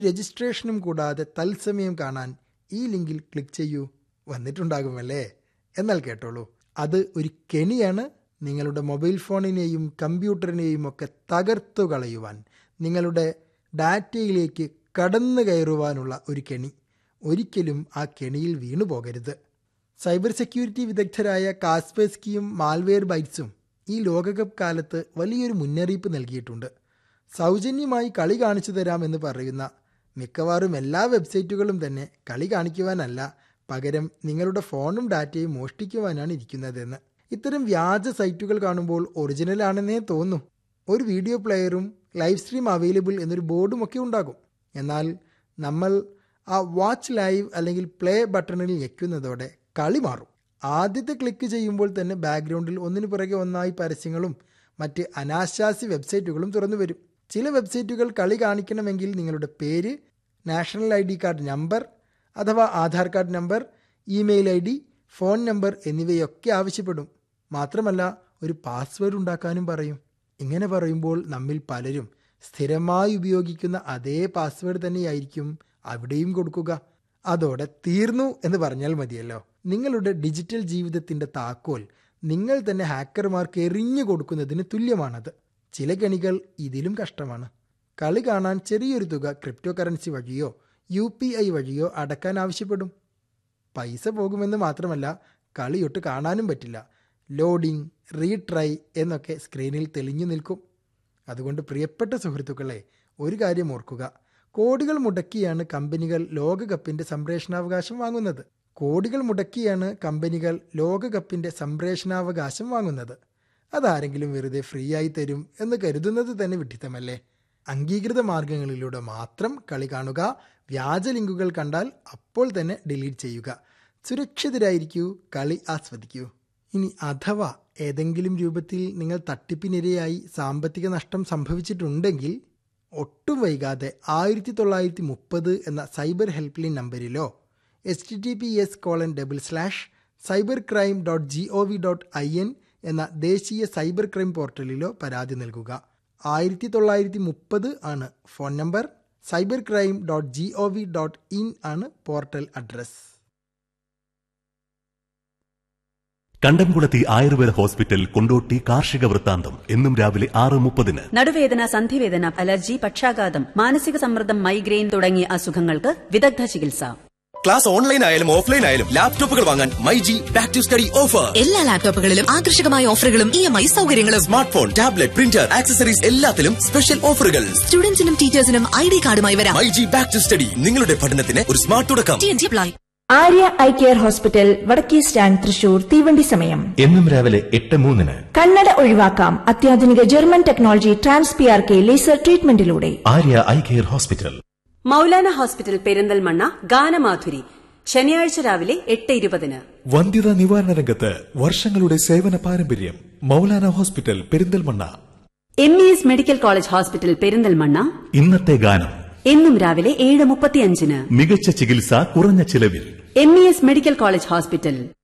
രജിസ്ട്രേഷനും കൂടാതെ തത്സമയം കാണാൻ ഈ ലിങ്കിൽ ക്ലിക്ക് ചെയ്യൂ വന്നിട്ടുണ്ടാകുമല്ലേ എന്നാൽ കേട്ടോളൂ അത് ഒരു കെണിയാണ് നിങ്ങളുടെ മൊബൈൽ ഫോണിനെയും കമ്പ്യൂട്ടറിനെയും ഒക്കെ തകർത്തു കളയുവാൻ നിങ്ങളുടെ ഡാറ്റയിലേക്ക് കടന്നു കയറുവാനുള്ള ഒരു കെണി ഒരിക്കലും ആ കെണിയിൽ വീണു പോകരുത് സൈബർ സെക്യൂരിറ്റി വിദഗ്ധരായ കാസ്പെസ്കിയും മാൽവെയർ ബൈറ്റ്സും ഈ ലോകകപ്പ് കാലത്ത് വലിയൊരു മുന്നറിയിപ്പ് നൽകിയിട്ടുണ്ട് സൗജന്യമായി കളി കാണിച്ചു തരാം എന്ന് പറയുന്ന മിക്കവാറും എല്ലാ വെബ്സൈറ്റുകളും തന്നെ കളി കാണിക്കുവാനല്ല പകരം നിങ്ങളുടെ ഫോണും ഡാറ്റയും മോഷ്ടിക്കുവാനാണ് ഇരിക്കുന്നതെന്ന് ഇത്തരം വ്യാജ സൈറ്റുകൾ കാണുമ്പോൾ ഒറിജിനൽ ആണെന്നേ തോന്നും ഒരു വീഡിയോ പ്ലെയറും ലൈവ് സ്ട്രീം അവൈലബിൾ എന്നൊരു ബോർഡും ഒക്കെ ഉണ്ടാകും എന്നാൽ നമ്മൾ ആ വാച്ച് ലൈവ് അല്ലെങ്കിൽ പ്ലേ ബട്ടണിൽ ഞെക്കുന്നതോടെ കളി മാറും ആദ്യത്തെ ക്ലിക്ക് ചെയ്യുമ്പോൾ തന്നെ ബാക്ക്ഗ്രൗണ്ടിൽ ഒന്നിനു പുറകെ ഒന്നായി പരസ്യങ്ങളും മറ്റ് അനാശാസ്യ വെബ്സൈറ്റുകളും തുറന്നു വരും ചില വെബ്സൈറ്റുകൾ കളി കാണിക്കണമെങ്കിൽ നിങ്ങളുടെ പേര് national I D card number അഥവാ Aadhaar card number email I D phone number എന്നിവയൊക്കെ ആവശ്യപ്പെടും മാത്രമല്ല ഒരു പാസ്വേഡ് ഉണ്ടാക്കാനും പറയും ഇങ്ങനെ പറയുമ്പോൾ നമ്മിൽ പലരും സ്ഥിരമായി ഉപയോഗിക്കുന്ന അതേ പാസ്വേഡ് തന്നെയായിരിക്കും അവിടെയും കൊടുക്കുക അതോടെ തീർന്നു എന്ന് പറഞ്ഞാൽ മതിയല്ലോ നിങ്ങളുടെ ഡിജിറ്റൽ ജീവിതത്തിന്റെ താക്കോൽ നിങ്ങൾ തന്നെ ഹാക്കർമാർക്ക് എറിഞ്ഞു കൊടുക്കുന്നതിന് തുല്യമാണത് ചില കെണികൾ ഇതിലും കഷ്ടമാണ് കളി കാണാൻ ചെറിയൊരു തുക ക്രിപ്റ്റോ കറൻസി വഴിയോ യു പി ഐ വഴിയോ അടക്കാൻ ആവശ്യപ്പെടും പൈസ പോകുമെന്ന് മാത്രമല്ല കളിയൊട്ട് കാണാനും പറ്റില്ല ലോഡിംഗ് റീട്രൈ എന്നൊക്കെ സ്ക്രീനിൽ തെളിഞ്ഞു നിൽക്കും അതുകൊണ്ട് പ്രിയപ്പെട്ട സുഹൃത്തുക്കളെ ഒരു കാര്യം ഓർക്കുക കോടികൾ മുടക്കിയാണ് കമ്പനികൾ ലോകകപ്പിന്റെ സംപ്രേഷണാവകാശം വാങ്ങുന്നത് കോടികൾ മുടക്കിയാണ് കമ്പനികൾ ലോകകപ്പിന്റെ സംപ്രേഷണാവകാശം വാങ്ങുന്നത് അതാരെങ്കിലും വെറുതെ ഫ്രീ ആയി തരും എന്ന് കരുതുന്നത് തന്നെ വിഡ്ഢിത്തമല്ലേ അംഗീകൃത മാർഗങ്ങളിലൂടെ മാത്രം കളി കാണുക വ്യാജ ലിങ്കുകൾ കണ്ടാൽ അപ്പോൾ തന്നെ ഡിലീറ്റ് ചെയ്യുക സുരക്ഷിതരായിരിക്കൂ കളി ആസ്വദിക്കൂ ഇനി അഥവാ ഏതെങ്കിലും രൂപത്തിൽ നിങ്ങൾ തട്ടിപ്പിനിരയായി സാമ്പത്തിക നഷ്ടം സംഭവിച്ചിട്ടുണ്ടെങ്കിൽ ഒട്ടും വൈകാതെ ആയിരത്തി തൊള്ളായിരത്തി മുപ്പത് എന്ന സൈബർ ഹെൽപ്പ് ലൈൻ നമ്പറിലോ H T T P S colon double slash cyber crime dot G O V dot I N എന്ന ദേശീയ സൈബർ ക്രൈം പോർട്ടലിലോ പരാതി നൽകുക ആയിരത്തി തൊള്ളായിരത്തി മുപ്പത് ആണ് phone number cyber crime dot G O V dot in ആണ് portal address Kandamkulathy Ayurveda hospital Kondotty കാർഷിക വൃത്താന്തം എന്നും രാവിലെ ആറ് മുപ്പതിന് നടുവേദന സന്ധിവേദന അലർജി പക്ഷാഘാതം മാനസിക സമ്മർദ്ദം മൈഗ്രെയിൻ തുടങ്ങിയ അസുഖങ്ങൾക്ക് വിദഗ്ധ ചികിത്സ ക്ലാസ് ഓൺലൈൻ ആയാലും ഓഫ്ലൈൻ ആയാലും ലാപ്ടോപ്പുകൾ വാങ്ങാൻ my G back to study offer എല്ലാ ലാപ്ടോപ്പുകളിലും ആകർഷകമായ ഓഫറുകളും ഇ എം ഐ സൗകര്യങ്ങളും smart phone tablet printer accessories എല്ലാത്തിലും സ്പെഷ്യൽ ഓഫറുകൾ സ്റ്റുഡൻസിനും ടീച്ചേഴ്സിനും ഐ ഡി കാർഡുമായി വരാം my G back to study നിങ്ങളുടെ പഠനത്തിന് ഒരു സ്മാർട്ട് തുടക്കം T N G apply Arya eye care hospital വടക്കേ സ്റ്റാൻഡ് തൃശൂർ തീവണ്ടി സമയം എന്നും രാവിലെ എട്ട് മൂന്നിന് കണ്ണട ഒഴിവാക്കാം അത്യാധുനിക German technology trans P R K laser ട്രീറ്റ്മെന്റിലൂടെ Arya eye care hospital Moulana hospital Perinthalmanna ഗാനമാധുരി ശനിയാഴ്ച രാവിലെ എട്ട് ഇരുപതിന് വന്ധ്യതാ നിവാരണ രംഗത്ത് വർഷങ്ങളുടെ സേവന പാരമ്പര്യം Moulana hospital Perinthalmanna M E S medical college hospital Perinthalmanna ഇന്നത്തെ ഗാനം എന്നും രാവിലെ ഏഴ് മുപ്പത്തിയഞ്ചിന് മികച്ച ചികിത്സ കുറഞ്ഞ ചിലവിൽ M E S medical college hospital